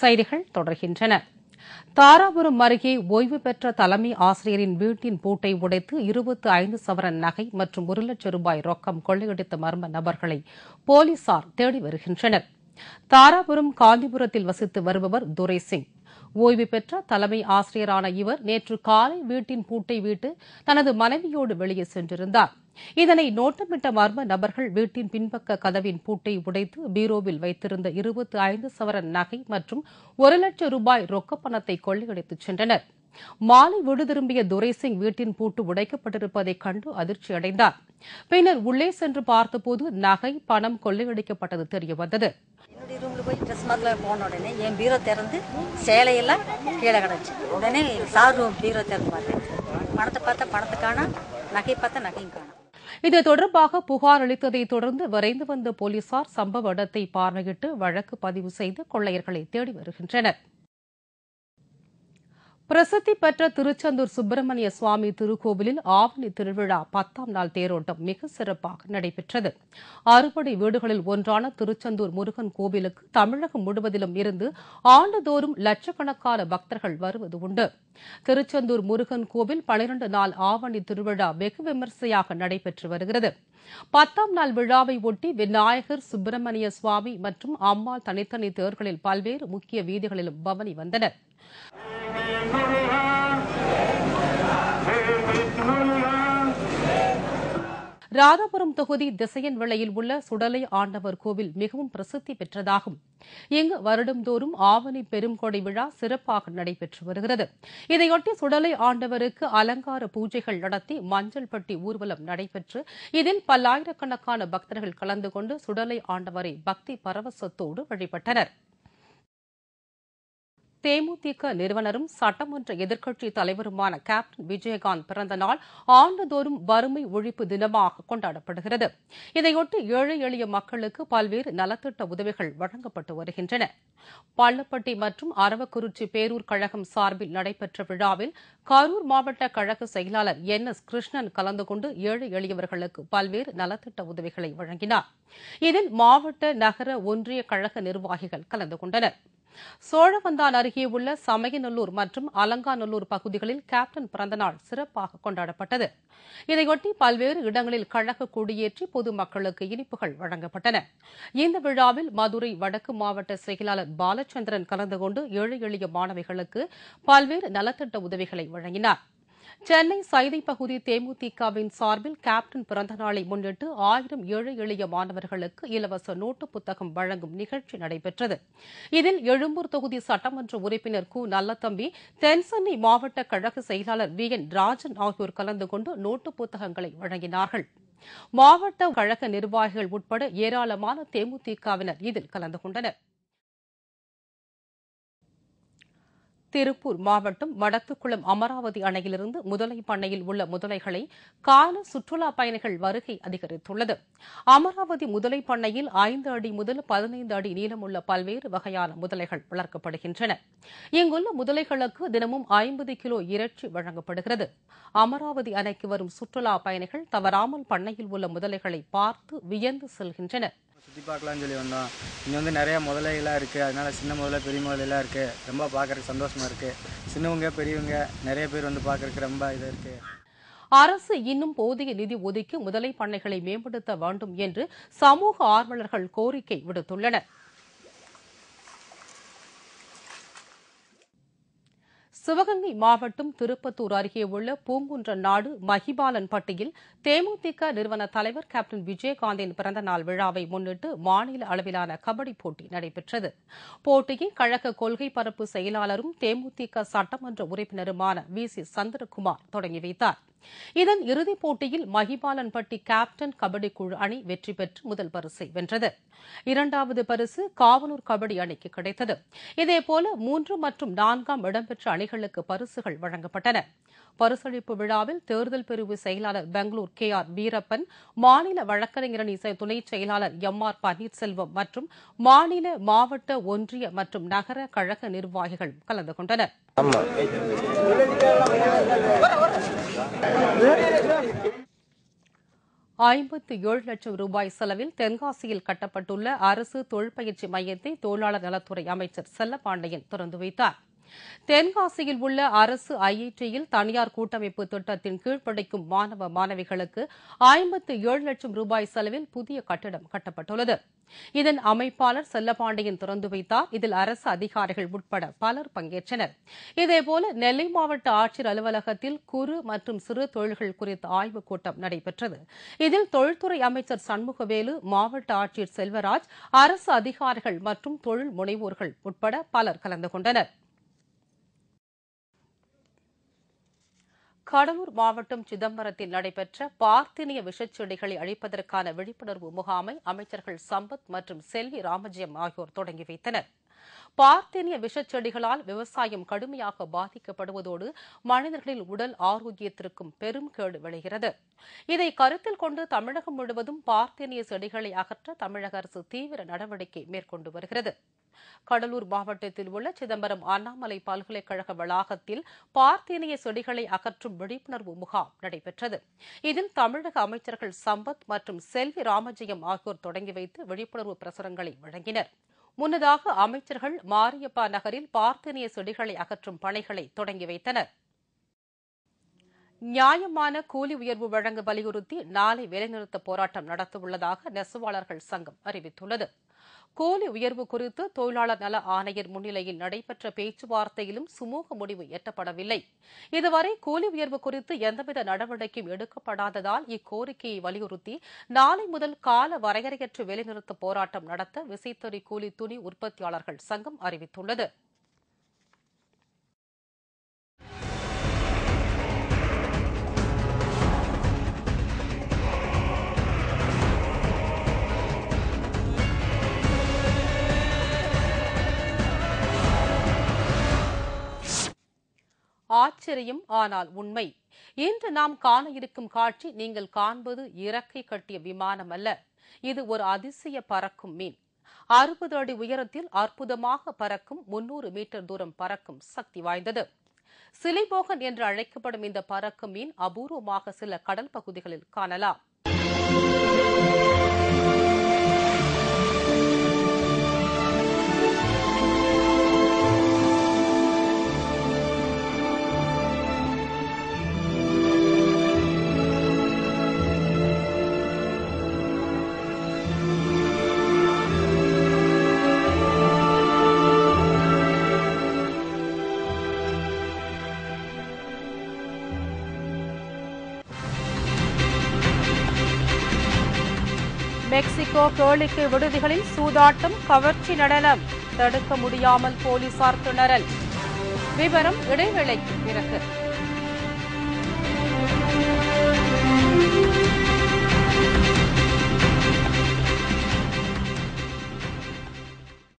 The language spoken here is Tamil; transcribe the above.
செய்திகள் தொடர்கின்றன தாராபுரம் அருகே ஓய்வு பெற்ற தலைமை ஆசிரியரின் வீட்டின் பூட்டை உடைத்து இருபத்தி ஐந்து சவரன் நகை மற்றும் ஒரு லட்சம் ரூபாய் ரொக்கம் கொள்ளையடித்த மர்ம நபர்களை போலீசார் தேடி வருகின்றனர் தாராபுரம் காந்திபுரத்தில் வசித்து வருபவர் துரை சிங் ஓய்வு பெற்ற தலைமை ஆசிரியரான இவர் நேற்று காலை வீட்டின் பூட்டை வீட்டு தனது மனைவியோடு வெளியே சென்றிருந்தார் இதனை நோட்டமிட்ட மர்ம நபர்கள் வீட்டின் பின்பக்க கதவின் பூட்டை உடைத்து பீரோவில் வைத்திருந்த இருபத்தி ஐந்து சவரன் நகை மற்றும் ஒரு லட்சம் ரூபாய் ரொக்கப் பணத்தை கொள்ளையடித்துச் சென்றனர் மாலை வீடு திரும்பிய துரைசிங் வீட்டின் பூட்டு உடைக்கப்பட்டிருப்பதைக் கண்டு அதிர்ச்சியடைந்தார் பின்னர் உள்ளே சென்று பார்த்தபோது நகை பணம் கொள்ளையடிக்கப்பட்டது தெரியவந்தது என்னுடைய ரூம்ல போய் ட்ரெஸ் மார்க்ல போன உடனே என் பீரோ திறந்து சேலையெல்லாம் கீழே கிடச்சு உடனே சார் ரூம் பீரோ திறந்து பார்த்தேன் பணத்தை பார்த்தா பணத்தை காணோம் நகை பார்த்தா நகையும் காணோம் இது தொடர்பாக புகார் அளித்ததைத் தொடர்ந்து விரைந்து வந்த போலீசார் சம்பவ இடத்தை பார்வையிட்டு வழக்கு பதிவு செய்து கொள்ளையர்களை தேடி வருகின்றனர் பிரசித்தி பெற்ற திருச்செந்தூர் சுப்பிரமணிய சுவாமி திருக்கோவிலில் ஆவணி திருவிழா பத்தாம் நாள் தேரோட்டம் மிக சிறப்பாக நடைபெற்றது அறுபடை வீடுகளில் ஒன்றான திருச்செந்தூர் முருகன் கோவிலுக்கு தமிழகம் முழுவதிலும் இருந்து ஆண்டுதோறும் லட்சக்கணக்கான பக்தர்கள் வருவது உண்டு திருச்செந்தூர் முருகன் கோவில் பனிரண்டு நாள் ஆவணி திருவிழா வெகு விமரிசையாக நடைபெற்று வருகிறது பத்தாம் நாள் விழாவை ஒட்டி விநாயகர் சுப்பிரமணிய சுவாமி மற்றும் அம்மாள் தனித்தனி தேர்களில் பல்வேறு முக்கிய வீதிகளிலும் பவனி வந்தனர் ராதாபுரம் தொகுதி திசையன் விளையில் உள்ள சுடலை ஆண்டவர் கோவில் மிகவும் பிரசித்தி பெற்றதாகும் இங்கு வருடந்தோறும் ஆவணி பெருங்கொடை விழா சிறப்பாக நடைபெற்று வருகிறது இதையொட்டி சுடலை ஆண்டவருக்கு அலங்கார பூஜைகள் நடத்தி மஞ்சள் பட்டி ஊர்வலம் நடைபெற்று இதில் பல்லாயிரக்கணக்கான பக்தர்கள் கலந்து கொண்டு சுடலை ஆண்டவரை பக்தி பரவசத்தோடு வழிபட்டனர் தேமுதிக நிறுவனரும் சட்டமன்ற எதிர்க்கட்சித் தலைவருமான கேப்டன் விஜயகாந்த் பிறந்த நாள் ஆண்டுதோறும் வறுமை ஒழிப்பு தினமாக கொண்டாடப்படுகிறது இதையொட்டி ஏழை எளிய மக்களுக்கு பல்வேறு நலத்திட்ட உதவிகள் வழங்கப்பட்டு வருகின்றன பள்ளப்பட்டி மற்றும் அரவக்குறிச்சி பேரூர் கழகம் சார்பில் நடைபெற்ற விழாவில் கரூர் மாவட்ட கழக செயலாளர் என் எஸ் கிருஷ்ணன் கலந்து கொண்டு ஏழை எளியவர்களுக்கு பல்வேறு நலத்திட்ட உதவிகளை வழங்கினார் இதில் மாவட்ட நகர ஒன்றிய கழக நிர்வாகிகள் கலந்து கொண்டனர் சோழவந்தான் அருகே உள்ள சமயநல்லூர் மற்றும் அலங்காநல்லூர் பகுதிகளில் கேப்டன் பிறந்தநாள் சிறப்பாக கொண்டாடப்பட்டது இதையொட்டி பல்வேறு இடங்களில் கழக கொடியேற்றி பொதுமக்களுக்கு இனிப்புகள் வழங்கப்பட்டன இந்த விழாவில் மதுரை வடக்கு மாவட்ட செயலாளர் பாலச்சந்திரன் கலந்து கொண்டு ஏழை எளிய மாணவிகளுக்கு பல்வேறு நலத்திட்ட உதவிகளை வழங்கினார் சென்னை சைதை பகுதி தேமுதிகவின் சார்பில் கேப்டன் பிறந்த நாளை முன்னிட்டு ஆயிரம் ஏழை எளிய மாணவர்களுக்கு இலவச நோட்டு புத்தகம் வழங்கும் நிகழ்ச்சி நடைபெற்றது இதில் எழும்பூர் தொகுதி சட்டமன்ற உறுப்பினர் கு நல்லத்தம்பி தென்சென்னை மாவட்ட கழக செயலாளர் வி என் ராஜன் ஆகியோர் கலந்து கொண்டு நோட்டு புத்தகங்களை வழங்கினார்கள் மாவட்ட கழக நிர்வாகிகள் உட்பட ஏராளமான தேமுதிகவினர் இதில் கலந்து கொண்டனர் திருப்பூர் மாவட்டம் வடத்துக்குளம் அமராவதி அணையிலிருந்து முதலை பண்ணையில் உள்ள முதலைகளை கால சுற்றுலா பயணிகள் வருகை அதிகரித்துள்ளது அமராவதி முதலை பண்ணையில் ஐந்து அடி முதல் பதினைந்து அடி நீளமுள்ள பல்வேறு வகையான முதலைகள் வளர்க்கப்படுகின்றன இங்குள்ள முதலைகளுக்கு தினமும் ஐம்பது கிலோ இறைச்சி வழங்கப்படுகிறது அமராவதி அணைக்கு வரும் சுற்றுலா பயணிகள் தவறாமல் பண்ணையில் உள்ள முதலைகளை பார்த்து வியந்து செல்கின்றனர் சுற்றி பார்க்கலாம்னு சொல்லி வந்தோம் இங்கே வந்து நிறைய முதலைகளாக இருக்குது அதனால சின்ன முதல்ல பெரிய முதலைலாம் இருக்குது ரொம்ப பார்க்கறதுக்கு சந்தோஷமாக இருக்குது சின்னவங்க பெரியவங்க நிறைய பேர் வந்து பார்க்கறதுக்கு ரொம்ப இதாக இருக்குது அரசு இன்னும் போதிய நிதி ஒதுக்கி முதலை பண்ணைகளை மேம்படுத்த வேண்டும் என்று சமூக ஆர்வலர்கள் கோரிக்கை விடுத்துள்ளனர் சிவகங்கை மாவட்டம் திருப்பத்தூர் அருகே உள்ள பூங்குன்ற நாடு மகிபாலன் பட்டியில் தேமுதிக நிறுவன தலைவர் கேப்டன் விஜயகாந்தின் பிறந்த நாள் விழாவை முன்னிட்டு மாநில அளவிலான கபடி போட்டி நடைபெற்றது போட்டியை கழக கொள்கை பரப்பு செயலாளரும் தேமுதிக சட்டமன்ற உறுப்பினருமான வி சி சந்திரகுமார் தொடங்கி வைத்தார் இதன் இறுதிப் போட்டியில் மகிபாலன்பட்டி கேப்டன் கபடி குழு அணி வெற்றி பெற்று முதல் பரிசை வென்றது இரண்டாவது பரிசு காவனூர் கபடி அணிக்கு கிடைத்தது இதேபோல மூன்று மற்றும் நான்காம் இடம்பெற்ற அணிகளுக்கு பரிசுகள் வழங்கப்பட்டன பரிசளிப்பு விழாவில் தேர்தல் பிரிவு செயலாளர் பெங்களூர் கே ஆர் வீரப்பன் மாநில வழக்கறிஞர் அணி துணை செயலாளர் எம் ஆர் பன்னீர்செல்வம் மற்றும் மாநில மாவட்ட ஒன்றிய மற்றும் நகர கழக நிர்வாகிகள் கலந்து கொண்டனர் ஐம்பத்து ஏழு லட்சம் ரூபாய் செலவில் தென்காசியில் கட்டப்பட்டுள்ள அரசு தொழிற்பயிற்சி மையத்தை தொழிலாளர் நலத்துறை அமைச்சர் செல்லப்பாண்டியன் திறந்து வைத்தார் தென்காசியில் உள்ள அரசு ஐஐடியில் தனியார் கூட்டமைப்பு திட்டத்தின் கீழ் படிக்கும் மாணவ மாணவிகளுக்கு ஐம்பத்து ஏழு லட்சம் ரூபாய் செலவில் புதிய கட்டிடம் கட்டப்பட்டுள்ளது இதன் அமைப்பாளர் செல்லப்பாண்டியன் திறந்து வைத்தார் இதில் அரசு அதிகாரிகள் உட்பட பலர் பங்கேற்றனர் இதேபோல நெல்லை மாவட்ட ஆட்சியர் அலுவலகத்தில் குறு மற்றும் சிறு தொழில்கள் குறித்த ஆய்வுக் கூட்டம் நடைபெற்றது இதில் தொழில்துறை அமைச்சர் சண்முகவேலு மாவட்ட ஆட்சியர் செல்வராஜ் அரசு அதிகாரிகள் மற்றும் தொழில் முனைவோர்கள் உட்பட பலர் கலந்து கொண்டனர் கடலூர் மாவட்டம் சிதம்பரத்தில் நடைபெற்ற பார்த்தினிய விஷச்செடிகளை அழிப்பதற்கான விழிப்புணர்வு முகாமை அமைச்சர்கள் சம்பத் மற்றும் செல்வி ராமஜெயம் ஆகியோர் தொடங்கி வைத்தனர் பார்த்தேனிய விஷச்செடிகளால் விவசாயம் கடுமையாக பாதிக்கப்படுவதோடு மனிதர்களின் உடல் ஆரோக்கியத்திற்கும் பெரும் கேடு விளைகிறது இதை கருத்தில் கொண்டு தமிழகம் முழுவதும் பார்த்தேனிய செடிகளை அகற்ற தமிழக அரசு தீவிர நடவடிக்கை மேற்கொண்டு வருகிறது கடலூர் மாவட்டத்தில் உள்ள சிதம்பரம் அண்ணாமலை பல்கலைக்கழக வளாகத்தில் பார்த்தேனிய செடிகளை அகற்றும் விழிப்புணர்வு முகாம் நடைபெற்றது இதில் தமிழக அமைச்சர்கள் சம்பத் மற்றும் செல்வி ராமஜெயம் ஆகியோர் தொடங்கி வைத்து விழிப்புணர்வு பிரசுரங்களை வழங்கினர் முன்னதாக அமைச்சர்கள் மாரியப்பா நகரில் பார்த்தேனிய செடிகளை அகற்றும் பணிகளை தொடங்கி வைத்தனர் நியாயமான கூலி உயர்வு வழங்க வலியுறுத்தி நாளை வேலைநிறுத்த போராட்டம் நடத்தவுள்ளதாக நெசவாளர்கள் சங்கம் அறிவித்துள்ளது கூலி உயர்வு குறித்து தொழிலாளர் நல ஆணையர் முன்னிலையில் நடைபெற்ற பேச்சுவார்த்தையிலும் சுமூக முடிவு எட்டப்படவில்லை இதுவரை கூலி உயர்வு குறித்து எந்தவித நடவடிக்கையும் எடுக்கப்படாததால் இக்கோரிக்கையை வலியுறுத்தி நாளை முதல் கால வரையறையற்ற வேலைநிறுத்த போராட்டம் நடத்த விசைத்தறி கூலி துணி உற்பத்தியாளர்கள் சங்கம் அறிவித்துள்ளது ஆச்சரியம் ஆனால் உண்மை இன்று நாம் காண இருக்கும் காட்சி நீங்கள் காண்பது இறக்கை கட்டிய விமானம் அல்ல இது ஒரு அதிசய பறக்கும் மீன் அறுபது அடி உயரத்தில் அற்புதமாக பறக்கும் முன்னூறு மீட்டர் தூரம் பறக்கும் சக்தி வாய்ந்தது சிலைபோகன் என்று அழைக்கப்படும் இந்த பறக்கும் மீன் அபூர்வமாக சில கடல் பகுதிகளில் காணலாம் மெக்சிகோ கேளிக்கை விடுதிகளில் சூதாட்டம் கவர்ச்சி நடனம் தடுக்க முடியாமல் போலீசார் திணறல் விவரம் இடைவேளைக்கு பிறகு